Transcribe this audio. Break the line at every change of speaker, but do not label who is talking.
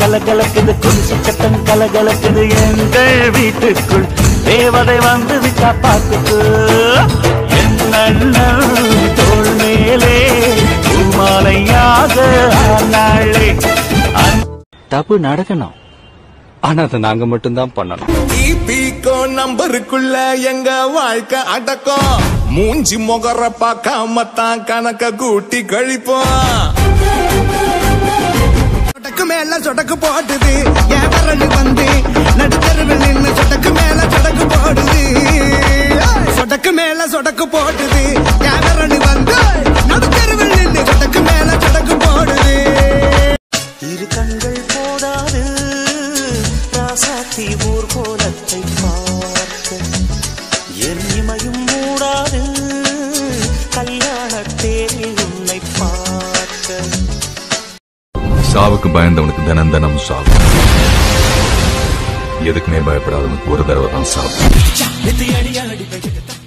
கலகலக்குது கொலுசு சட்டம் கலகலக்குது எங்கள் வீட்டுக்குள் தேவதை வந்து விட்டா பார்த்துக்கு என்னண்ணன் தோள் மேலே பூமாலையாக ஆனாளே அன்
தப்பு நடக்கணும் ஆனா அதை நாங்க மட்டும்தான் பண்ணணும்
பீக்கோ நம்பருக்குள்ள எங்க வாழ்க்கை அடக்கம் மூஞ்சி முகர பார்க்காம தான் கணக்க கூட்டி கழிப்போம்
சொடக்கு மேல சொடக்கு போடுது என் விரல் வந்து நடுத்தருவில் நின்னு சொடக்கு மேல சொடக்கு போடுது சொடக்கு மேல சொடக்கு போடுது என் விரல் வந்து நடுத்தருவில் நின்னு சொடக்கு மேல சொடக்கு போடுது
இரு கண்கள் போதாது ராசாத்தி ஊர் கோலத்தை பார்க்க என் இமையும் மூடாது கல்யாண தேரில் உன்னை பார்க்க
சாவுக்கு பயந்தவனுக்கு தினம் தினம் சாவு எதுக்குமே பயப்படாதவனுக்கு ஒரு தடவை தான் சாவு
நித்தி அடி அடி